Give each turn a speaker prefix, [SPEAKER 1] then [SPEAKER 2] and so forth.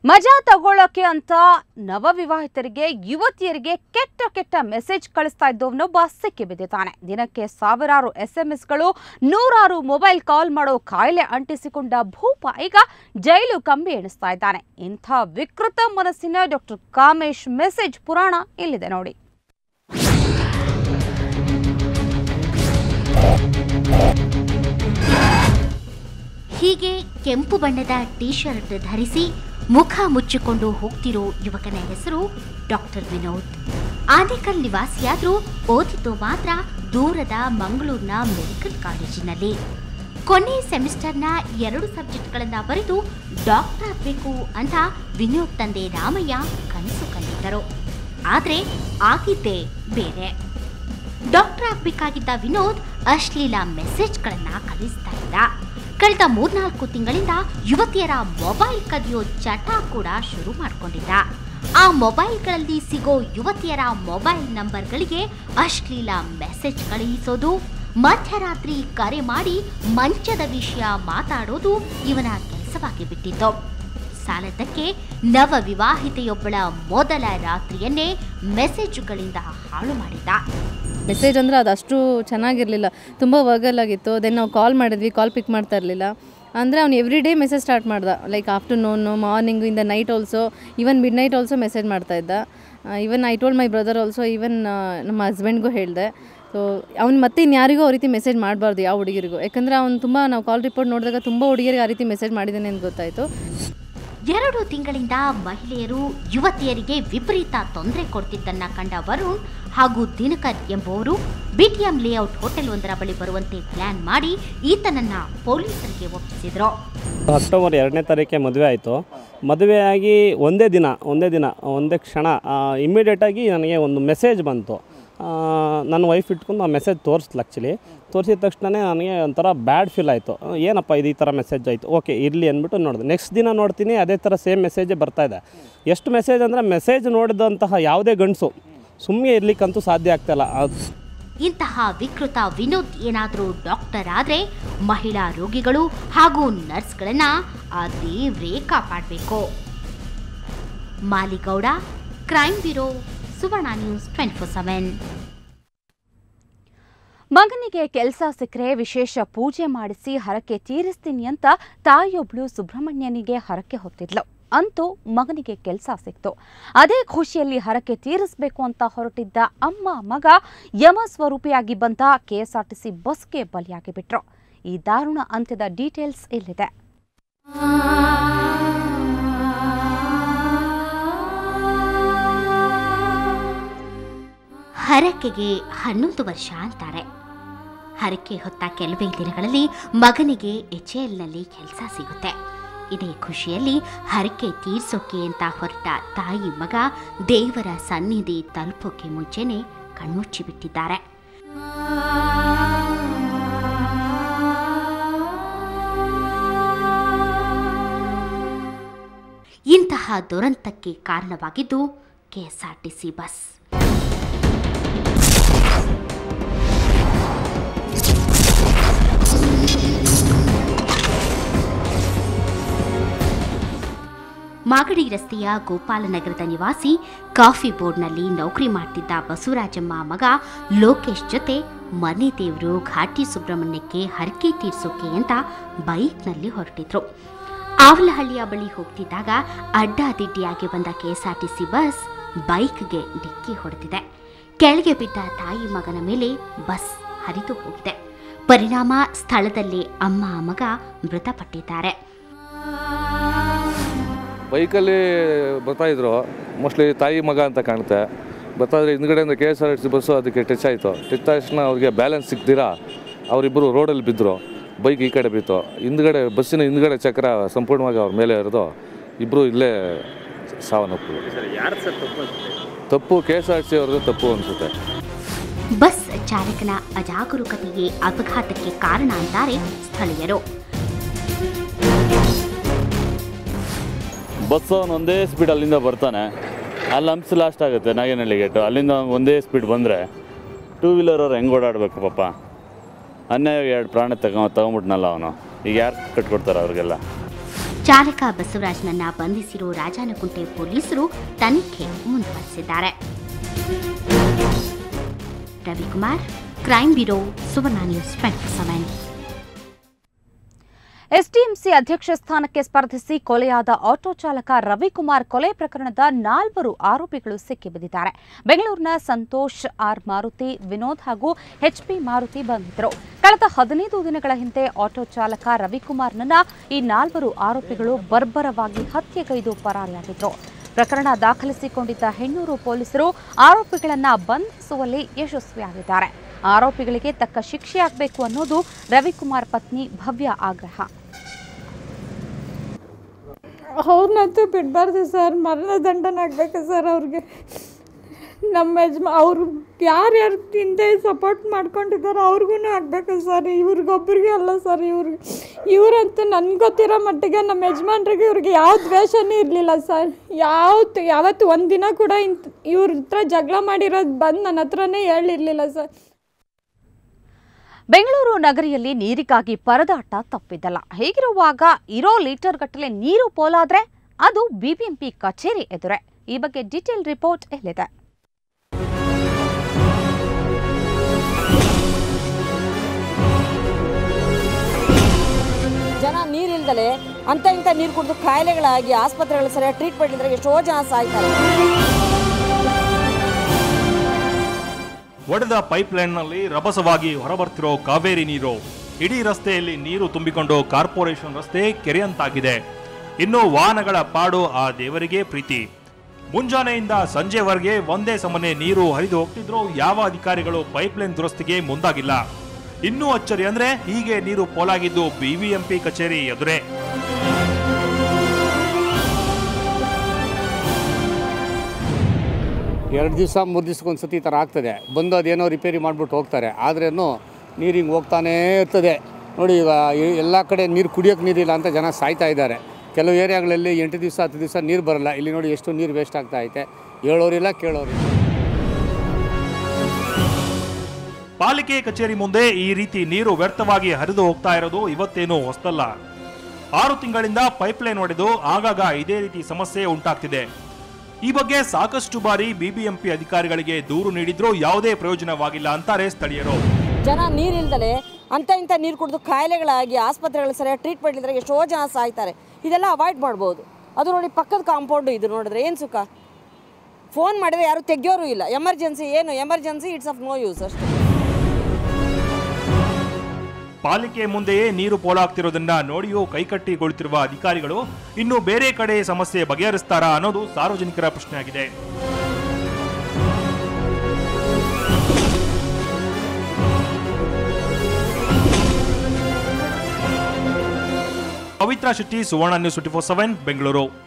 [SPEAKER 1] ಮಜಾ ತಗೊಳ್ಳೋಕೆ ಅಂತ ನವವಿವಾಹಿತರಿಗೆ ಯುವತಿಯರಿಗೆ ಕೆಟ್ಟ ಕೆಟ್ಟ ಮೆಸೇಜ್ ಕಳಿಸ್ತಾ ಇದ್ದವನೊಬ್ಬ ಸಿಕ್ಕಿ ಬಿದ್ದಿದ್ದಾನೆ ದಿನಕ್ಕೆ ಸಾವಿರಾರು ಎಸ್ ಎಂ ಎಸ್ಗಳು ನೂರಾರು ಮೊಬೈಲ್ ಕಾಲ್ ಮಾಡೋ ಕಾಯಿಲೆ ಅಂಟಿಸಿಕೊಂಡ ಭೂಪ ಈಗ ಜೈಲು ಕಂಬಿ ಎಣಿಸ್ತಾ ಇದ್ದಾನೆ ಇಂಥ ವಿಕೃತ ಮನಸ್ಸಿನ ಡಾಕ್ಟರ್ ಕಾಮೇಶ್ ಮೆಸೇಜ್ ಪುರಾಣ ಇಲ್ಲಿದೆ ನೋಡಿ
[SPEAKER 2] ಹೀಗೆ ಕೆಂಪು ಬಣ್ಣದ ಟೀ ಶರ್ಟ್ ಧರಿಸಿ ಮುಖ ಮುಚ್ಚಿಕೊಂಡು ಹೋಗ್ತಿರೋ ಯುವಕನ ಹೆಸರು ಡಾಕ್ಟರ್ ವಿನೋದ್ ಆನೇಕಲ್ ನಿವಾಸಿಯಾದ್ರೂ ಓದಿದ್ದು ಮಾತ್ರ ದೂರದ ಮಂಗಳೂರಿನ ಮೆಡಿಕಲ್ ಕಾಲೇಜಿನಲ್ಲಿ ಕೊನೆ ಸೆಮಿಸ್ಟರ್ನ ಎರಡು ಸಬ್ಜೆಕ್ಟ್ಗಳನ್ನ ಬರೆದು ಡಾಕ್ಟರ್ ಆಗಬೇಕು ಅಂತ ವಿನೋದ್ ತಂದೆ ರಾಮಯ್ಯ ಕನಸು ಕಂಡಿದ್ದರು ಆದರೆ ಆಗಿದ್ದೇ ಬೇರೆ ಡಾಕ್ಟರ್ ಆಗ್ಬೇಕಾಗಿದ್ದ ವಿನೋದ್ ಅಶ್ಲೀಲ ಮೆಸೇಜ್ಗಳನ್ನ ಕಳಿಸ್ತಾ ಇದ್ದ ಕಳೆದ ಮೂರ್ನಾಲ್ಕು ತಿಂಗಳಿಂದ ಯುವತಿಯರ ಮೊಬೈಲ್ ಕದಿಯೋ ಚಟ ಕೂಡ ಶುರು ಮಾಡಿಕೊಂಡಿದ್ದ ಆ ಮೊಬೈಲ್ಗಳಲ್ಲಿ ಸಿಗೋ ಯುವತಿಯರ ಮೊಬೈಲ್ ನಂಬರ್ಗಳಿಗೆ ಅಶ್ಲೀಲ ಮೆಸೇಜ್ ಕಳುಹಿಸೋದು ಮಧ್ಯರಾತ್ರಿ ಕರೆ ಮಾಡಿ ಮಂಚದ ವಿಷಯ ಮಾತಾಡೋದು ಇವನ ಕೆಲಸವಾಗಿ ಬಿಟ್ಟಿತ್ತು ಸಾಲದಕ್ಕೆ ನವ ವಿವಾಹಿತೆಯೊಬ್ಬಳ ಮೊದಲ ರಾತ್ರಿಯನ್ನೇ ಮೆಸೇಜುಗಳಿಂದ ಹಾಳು ಮಾಡಿದ್ದ
[SPEAKER 3] ಮೆಸೇಜ್ ಅಂದರೆ ಅದು ಅಷ್ಟು ಚೆನ್ನಾಗಿರಲಿಲ್ಲ ತುಂಬ ವರ್ಗಲ್ ಆಗಿತ್ತು ದೆನ್ ನಾವು ಕಾಲ್ ಮಾಡಿದ್ವಿ ಕಾಲ್ ಪಿಕ್ ಮಾಡ್ತಾ ಇರಲಿಲ್ಲ ಅಂದರೆ ಅವ್ನು ಎವ್ರಿ ಡೇ ಮೆಸೇಜ್ ಸ್ಟಾರ್ಟ್ ಮಾಡ್ದ like afternoon morning in the night also even midnight also message ಮಾಡ್ತಾ ಇದ್ದ even I told my brother also even ನಮ್ಮ ಹಸ್ಬೆಂಡ್ಗೂ ಹೇಳಿದೆ ಸೊ ಅವ್ನು ಮತ್ತೆ ಇನ್ಯಾರಿಗೂ ಆ ರೀತಿ ಮೆಸೇಜ್ ಮಾಡಬಾರ್ದು ಯಾವ ಹುಡುಗಿರಿಗೂ ಯಾಕಂದರೆ ಅವ್ನು ತುಂಬ ನಾವು ಕಾಲ್ ರಿಪೋರ್ಟ್ ನೋಡಿದಾಗ ತುಂಬ ಹುಡುಗಿರಿಗೆ ಆ ರೀತಿ ಮೆಸೇಜ್ ಮಾಡಿದ್ದಾನೆ ಅಂತ ಗೊತ್ತಾಯಿತು
[SPEAKER 2] ಎರಡು ತಿಂಗಳಿಂದ ಮಹಿಳೆಯರು ಯುವತಿಯರಿಗೆ ವಿಪರೀತ ತೊಂದರೆ ಕೊಡ್ತಿದ್ದನ್ನ ಕಂಡ ವರುಣ್ ಹಾಗೂ ದಿನಕರ್ ಎಂಬುವರು ಬಿಟಿಎಂ ಲೇಔಟ್ ಹೋಟೆಲ್ ಒಂದರ ಬಳಿ ಬರುವಂತೆ ಪ್ಲಾನ್ ಮಾಡಿ ಈತನನ್ನ ಪೊಲೀಸರಿಗೆ ಒಪ್ಪಿಸಿದ್ರು
[SPEAKER 4] ಅಕ್ಟೋಬರ್ ಎರಡನೇ ತಾರೀಕೆ ಮದುವೆ ಆಯಿತು ಮದುವೆಯಾಗಿ ಒಂದೇ ದಿನ ಒಂದೇ ದಿನ ಒಂದೇ ಕ್ಷಣ ಇಮ್ಮಿಡಿಯೇಟಾಗಿ ನನಗೆ ಒಂದು ಮೆಸೇಜ್ ಬಂತು ಆ, ನನ್ನ ವೈಫ್ ಇಟ್ಕೊಂಡು ಆ ಮೆಸೇಜ್ ತೋರಿಸ್ಲು ಆ್ಯಕ್ಚುಲಿ ತೋರಿಸಿದ ತಕ್ಷಣವೇ ನನಗೆ ಒಂಥರ ಬ್ಯಾಡ್ ಫೀಲ್ ಆಯಿತು ಏನಪ್ಪ ಇದು ಈ ಥರ ಮೆಸೇಜ್ ಆಯಿತು ಓಕೆ ಇರಲಿ ಅಂದ್ಬಿಟ್ಟು ನೋಡಿದೆ ನೆಕ್ಸ್ಟ್ ದಿನ ನೋಡ್ತೀನಿ ಅದೇ ಥರ ಸೇಮ್ ಮೆಸೇಜೇ ಬರ್ತಾಯಿದೆ ಎಷ್ಟು ಮೆಸೇಜ್ ಅಂದರೆ ಮೆಸೇಜ್ ನೋಡಿದಂತಹ ಯಾವುದೇ ಗಂಡಸು ಸುಮ್ಮನೆ ಇರ್ಲಿಕ್ಕಂತೂ ಸಾಧ್ಯ ಆಗ್ತಾಯಿಲ್ಲ ಅದು
[SPEAKER 2] ಇಂತಹ ವಿಕೃತ ವಿನೋದ್ ಏನಾದರೂ ಡಾಕ್ಟರ್ ಆದ್ರೆ ಮಹಿಳಾ ರೋಗಿಗಳು ಹಾಗೂ ನರ್ಸ್ಗಳನ್ನ ಆ ದೇವ್ರೇ ಕಾಪಾಡಬೇಕು Maligowda crime bureau Suvarna news twenty four seven
[SPEAKER 1] ಮಗನಿಗೆ ಕೆಲಸ ಸಿಕ್ಕರೆ ವಿಶೇಷ ಪೂಜೆ ಮಾಡಿಸಿ ಹರಕೆ ತೀರಿಸ್ತೀನಿ ಅಂತ ತಾಯಿಯೊಬ್ಳು ಸುಬ್ರಹ್ಮಣ್ಯನಿಗೆ ಹರಕೆ ಹೊತ್ತಿದ್ಲು ಅಂತೂ ಮಗನಿಗೆ ಕೆಲಸ ಸಿಕ್ತು ಅದೇ ಖುಷಿಯಲ್ಲಿ ಹರಕೆ ತೀರಿಸಬೇಕು ಅಂತ ಹೊರಟಿದ್ದ ಅಮ್ಮ ಮಗ ಯಮ ಸ್ವರೂಪಿಯಾಗಿ ಬಂದ ಕೆಎಸ್ಆರ್ಟಿಸಿ ಬಸ್ಗೆ ಬಲಿಯಾಗಿ ಬಿಟ್ರು ಈ ದಾರುಣ ಅಂತ್ಯದ ಡೀಟೇಲ್ಸ್ ಇಲ್ಲಿದೆ
[SPEAKER 2] ಹರಕೆಗೆ ಹನ್ನೊಂದು ವರ್ಷ ಅಂತಾರೆ ಹರಕೆ ಹೊತ್ತ ಕೆಲವೇ ದಿನಗಳಲ್ಲಿ ಮಗನಿಗೆ ಎಚ್ ಎಲ್ನಲ್ಲಿ ಕೆಲಸ ಸಿಗುತ್ತೆ ಇದೇ ಖುಷಿಯಲ್ಲಿ ಹರಕೆ ತೀರ್ಸೋಕೆ ಅಂತ ಹೊರಟ ತಾಯಿ ಮಗ ದೇವರ ಸನ್ನಿಧಿ ತಲುಪೋಕೆ ಮುಂಚೆನೆ ಕಣ್ಮುಚ್ಚಿ ಬಿಟ್ಟಿದ್ದಾರೆ ಇಂತಹ ದುರಂತಕ್ಕೆ ಕಾರಣವಾಗಿದ್ದು ಕೆಎಸ್ಆರ್ಟಿಸಿ ಬಸ್ ಮಾಗಡಿ ರಸ್ತೆಯ ಗೋಪಾಲನಗರದ ನಿವಾಸಿ ಕಾಫಿ ಬೋರ್ಡ್ನಲ್ಲಿ ನೌಕರಿ ಮಾಡ್ತಿದ್ದ ಬಸವರಾಜಮ್ಮ ಮಗ ಲೋಕೇಶ್ ಜೊತೆ ಮನೆ ದೇವರು ಘಾಟಿ ಸುಬ್ರಹ್ಮಣ್ಯಕ್ಕೆ ಹರಕೆ ತೀರ್ಸೋಕೆ ಅಂತ ಬೈಕ್ನಲ್ಲಿ ಹೊರಟಿದ್ರು ಆವಲಹಳ್ಳಿಯ ಬಳಿ ಹೋಗ್ತಿದ್ದಾಗ ಅಡ್ಡಾದಿಡ್ಡಿಯಾಗಿ ಬಂದ ಕೆಎಸ್ಆರ್ಟಿಸಿ ಬಸ್ ಬೈಕ್ಗೆ ಡಿಕ್ಕಿ ಹೊಡೆದಿದೆ ಕೆಳಗೆ ಬಿದ್ದ ತಾಯಿ ಮಗನ ಮೇಲೆ ಬಸ್ ಹರಿದು ಹೋಗಿದೆ ಪರಿಣಾಮ ಸ್ಥಳದಲ್ಲೇ ಅಮ್ಮ ಮಗ ಮೃತಪಟ್ಟಿದ್ದಾರೆ
[SPEAKER 5] ಬೈಕಲ್ಲಿ ಬರ್ತಾಯಿದ್ರು ಮೋಸ್ಟ್ಲಿ ತಾಯಿ ಮಗ ಅಂತ ಕಾಣುತ್ತೆ ಬರ್ತಾಯಿದ್ರೆ ಹಿಂದ್ಗಡೆಯಿಂದ K S R T C bus ಅದಕ್ಕೆ ಟಚ್ ಆಯಿತು ಟಚ್ ತಕ್ಷಣ ಅವ್ರಿಗೆ ಬ್ಯಾಲೆನ್ಸ್ ಸಿಗ್ದಿರಾ ಅವರಿಬ್ಬರು ರೋಡಲ್ಲಿ ಬಿದ್ದರು ಬೈಕ್ ಈ ಕಡೆ ಬಿತ್ತು ಹಿಂದ್ಗಡೆ ಬಸ್ಸಿನ ಹಿಂದ್ಗಡೆ ಚಕ್ರ ಸಂಪೂರ್ಣವಾಗಿ ಅವ್ರ ಮೇಲೆ ಇರೋದು ಇಬ್ಬರು ಇಲ್ಲೇ ಸಾವನ್ನಪ್ಪು ತಪ್ಪು K S R T C ಅವ್ರದ್ದು ತಪ್ಪು ಅನಿಸುತ್ತೆ
[SPEAKER 2] ಬಸ್ ಚಾಲಕನ ಅಜಾಗರೂಕತೆಯೇ ಅಪಘಾತಕ್ಕೆ ಕಾರಣ ಅಂತಾರೆ ಸ್ಥಳೀಯರು
[SPEAKER 6] ಬಸ್ಸು ಅವ್ನು ಒಂದೇ ಸ್ಪೀಡ್ ಅಲ್ಲಿಂದ ಬರ್ತಾನೆ ಅಲ್ಲಿ ಹಂಪ್ಸ್ ಲಾಸ್ಟ್ ಆಗುತ್ತೆ ನಾಗೇನಹಳ್ಳಿ ಗೇಟು ಅಲ್ಲಿಂದ ಒಂದೇ ಸ್ಪೀಡ್ ಬಂದರೆ ಟೂ ವೀಲರ್ ಅವ್ರು ಹೆಂಗೆ ಓಡಾಡಬೇಕು ಪಾಪ ಅನ್ಯಾಯ ಎರಡು ಪ್ರಾಣ ತಗೊ ತಗೊಂಬಿಟ್ನಲ್ಲ ಅವನು ಈಗ ಯಾರು ಕಟ್ಕೊಡ್ತಾರೆ ಅವ್ರಿಗೆಲ್ಲ
[SPEAKER 2] ಚಾಲಕ ಬಸವರಾಜ್ನನ್ನ ಬಂಧಿಸಿರೋ ರಾಜಾನಕುಂಟೆ ಪೊಲೀಸರು ತನಿಖೆ ಮುಂದುವರೆಸಿದ್ದಾರೆ Ravikumar crime bureau Suvarna news twenty seven
[SPEAKER 1] SDMC ಅಧ್ಯಕ್ಷ ಸ್ಥಾನಕ್ಕೆ ಸ್ಪರ್ಧಿಸಿ ಕೊಲೆಯಾದ ಆಟೋ ಚಾಲಕ ರವಿಕುಮಾರ್ ಕೊಲೆ ಪ್ರಕರಣದ ನಾಲ್ವರು ಆರೋಪಿಗಳು ಸಿಕ್ಕಿಬಿದ್ದಿದ್ದಾರೆ ಬೆಂಗಳೂರಿನ ಸಂತೋಷ್ ಆರ್ ಮಾರುತಿ ವಿನೋದ್ ಹಾಗೂ ಎಚ್ಪಿ ಮಾರುತಿ ಬಂಧಿತರು ಕಳೆದ ಹದಿನೈದು ದಿನಗಳ ಹಿಂದೆ ಆಟೋ ಚಾಲಕ ರವಿಕುಮಾರ್ನನ್ನ ಈ ನಾಲ್ವರು ಆರೋಪಿಗಳು ಬರ್ಬರವಾಗಿ ಹತ್ಯೆಗೈದು ಪರಾರಿಯಾಗಿದ್ರು ಪ್ರಕರಣ ದಾಖಲಿಸಿಕೊಂಡಿದ್ದ ಹೆಣ್ಣೂರು ಪೊಲೀಸರು ಆರೋಪಿಗಳನ್ನ ಬಂಧಿಸುವಲ್ಲಿ ಯಶಸ್ವಿಯಾಗಿದ್ದಾರೆ ಆರೋಪಿಗಳಿಗೆ ತಕ್ಕ ಶಿಕ್ಷೆಯಾಗಬೇಕು ಅನ್ನೋದು ರವಿಕುಮಾರ್ ಪತ್ನಿ ಭವ್ಯ ಆಗ್ರಹ
[SPEAKER 7] ಅವ್ರನ್ನಂತೂ ಬಿಡಬಾರ್ದು ಸರ್ ಮರಣ ದಂಡನೆ ಆಗಬೇಕು ಸರ್ ಅವ್ರಿಗೆ ನಮ್ಮ ಯಜಮಾ ಅವರು ಯಾರ್ಯಾರು ಹಿಂದೆ ಸಪೋರ್ಟ್ ಮಾಡ್ಕೊಂಡಿದ್ದಾರೆ ಅವ್ರಿಗೂ ಆಗಬೇಕು ಸರ್ ಇವ್ರಿಗೊಬ್ರಿಗೆ ಅಲ್ಲ ಸರ್ ಇವ್ರಿಗೆ ಇವರಂತೂ ನನ್ಗೆ ಗೊತ್ತಿರೋ ಮಟ್ಟಿಗೆ ನಮ್ಮ ಯಜಮಾನ್ರಿಗೆ ಇವ್ರಿಗೆ ಯಾವ ದ್ವೇಷನೂ ಇರಲಿಲ್ಲ ಸರ್ ಯಾವತ್ತು ಯಾವತ್ತು ಒಂದು ದಿನ ಕೂಡ ಇಂತ ಇವ್ರ ಹತ್ರ ಜಗಳ ಮಾಡಿರೋದು ಬಂದು ನನ್ನ ಹತ್ರನೇ ಹೇಳಿರಲಿಲ್ಲ ಸರ್
[SPEAKER 1] ಬೆಂಗಳೂರು ನಗರಿಯಲ್ಲಿ ನೀರಿಗಾಗಿ ಪರದಾಟ ತಪ್ಪಿದ್ದಲ್ಲ ಹೀಗಿರುವಾಗ ಇರೋ ಲೀಟರ್ ಗಟ್ಟಲೆ ನೀರು ಪೋಲಾದ್ರೆ ಅದು ಬಿಬಿಎಂಪಿ ಕಚೇರಿ ಎದುರೇ ಈ ಬಗ್ಗೆ ಡೀಟೇಲ್ ರಿಪೋರ್ಟ್ ಇಲ್ಲಿದೆ
[SPEAKER 8] ಜನ ನೀರಿಲ್ದಲೆ ಅಂತ ಇಂಥ ನೀರು ಕುಡಿದು ಕಾಯಿಲೆಗಳಾಗಿ ಆಸ್ಪತ್ರೆಗಳು ಸರಿಯಾಗಿ ಟ್ರೀಟ್ಮೆಂಟ್ ಇಲ್ಲದ್ರೆ ಎಷ್ಟೋ ಜನ ಸಾಯ್ತಾರೆ
[SPEAKER 9] ಒಡೆದ ಪೈಪ್ಲೈನ್ನಲ್ಲಿ ರಭಸವಾಗಿ ಹೊರಬರ್ತಿರೋ ಕಾವೇರಿ ನೀರು ಇಡೀ ರಸ್ತೆಯಲ್ಲಿ ನೀರು ತುಂಬಿಕೊಂಡು ಕಾರ್ಪೊರೇಷನ್ ರಸ್ತೆ ಕೆರೆಯಂತಾಗಿದೆ ಇನ್ನು ವಾಹನಗಳ ಪಾಡು ಆ ದೇವರಿಗೆ ಪ್ರೀತಿ ಮುಂಜಾನೆಯಿಂದ ಸಂಜೆವರೆಗೆ ಒಂದೇ ಸಮನೆ ನೀರು ಹರಿದು ಹೋಗ್ತಿದ್ರು ಯಾವ ಅಧಿಕಾರಿಗಳು ಪೈಪ್ಲೈನ್ ದುರಸ್ತಿಗೆ ಮುಂದಾಗಿಲ್ಲ ಇನ್ನೂ ಅಚ್ಚರಿ ಅಂದ್ರೆ ಹೀಗೆ ನೀರು ಪೋಲಾಗಿದ್ದು ಬಿಬಿಎಂಪಿ ಕಚೇರಿ ಎದುರೇ
[SPEAKER 10] ಎರಡು ದಿವಸ ಮೂರು ದಿವ್ಸಕ್ಕೆ ಸತಿ ಈ ಥರ ಆಗ್ತದೆ ಬಂದು ಅದೇನೋ ರಿಪೇರಿ ಮಾಡಿಬಿಟ್ಟು ಹೋಗ್ತಾರೆ ಆದ್ರೇನು ನೀರು ಹಿಂಗೆ ಹೋಗ್ತಾನೇ ಇರ್ತದೆ ನೋಡಿ ಈಗ ಎ- ಎಲ್ಲ ಕಡೆ ನೀರು ಕುಡಿಯೋಕ್ಕೆ ನೀರಿಲ್ಲ ಅಂತ ಜನ ಸಾಯ್ತಾ ಇದ್ದಾರೆ ಕೆಲವು ಏರಿಯಾಗಳಲ್ಲಿ ಎಂಟು ದಿವಸ ಹತ್ತು ದಿವಸ ನೀರು ಬರಲ್ಲ ಇಲ್ಲಿ ನೋಡಿ ಎಷ್ಟು ನೀರು ವೇಸ್ಟ್ ಆಗ್ತಾ ಐತೆ ಹೇಳೋರಿಲ್ಲ ಕೇಳೋರಿಲ್ಲ
[SPEAKER 9] ಪಾಲಿಕೆ ಕಚೇರಿ ಮುಂದೆ ಈ ರೀತಿ ನೀರು ವ್ಯರ್ಥವಾಗಿ ಹರಿದು ಹೋಗ್ತಾ ಇರೋದು ಇವತ್ತೇನು ಹೊಸದಲ್ಲ ಆರು ತಿಂಗಳಿಂದ ಪೈಪ್ಲೈನ್ ಒಡೆದು ಆಗಾಗ ಇದೇ ರೀತಿ ಸಮಸ್ಯೆ ಉಂಟಾಗ್ತಿದೆ ಈ ಬಗ್ಗೆ ಸಾಕಷ್ಟು ಬಾರಿ ಬಿಬಿಎಂಪಿ ಅಧಿಕಾರಿಗಳಿಗೆ ದೂರು ನೀಡಿದ್ರೂ ಯಾವುದೇ ಪ್ರಯೋಜನವಾಗಿಲ್ಲ ಅಂತಾರೆ ಸ್ಥಳೀಯರು
[SPEAKER 8] ಜನ ನೀರಿಲ್ದಲೆ ಅಂತ ಇಂಥ ನೀರು ಕುಡಿದು ಕಾಯಿಲೆಗಳಾಗಿ ಆಸ್ಪತ್ರೆಗಳು ಸರಿಯಾಗಿ ಟ್ರೀಟ್ಮೆಂಟ್ ಇಲ್ಲದ್ರೆ ಎಷ್ಟೋ ಜನ ಸಾಯ್ತಾರೆ ಇದೆಲ್ಲ ಅವಾಯ್ಡ್ ಮಾಡ್ಬೋದು ಅದು ನೋಡಿ ಪಕ್ಕದ ಕಾಂಪೌಂಡು ಇದು ನೋಡಿದ್ರೆ ಏನು ಸುಖ ಫೋನ್ ಮಾಡಿದ್ರೆ ಯಾರು ತೆಗಿಯೋರು ಇಲ್ಲ ಎಮರ್ಜೆನ್ಸಿ ಏನು emergency it's of no use ಅಷ್ಟೇ
[SPEAKER 9] ಪಾಲಿಕೆ ಮುಂದೆಯೇ ನೀರು ಪೋಲಾಗ್ತಿರೋದನ್ನ ನೋಡಿಯೂ ಕೈಕಟ್ಟಿಗೊಳ್ತಿರುವ ಅಧಿಕಾರಿಗಳು ಇನ್ನು ಬೇರೆ ಕಡೆ ಸಮಸ್ಯೆ ಬಗೆಹರಿಸ್ತಾರಾ ಅನ್ನೋದು ಸಾರ್ವಜನಿಕರ ಪ್ರಶ್ನೆಯಾಗಿದೆ Pavitra Shetty Suvarna news twenty four seven Bengaluru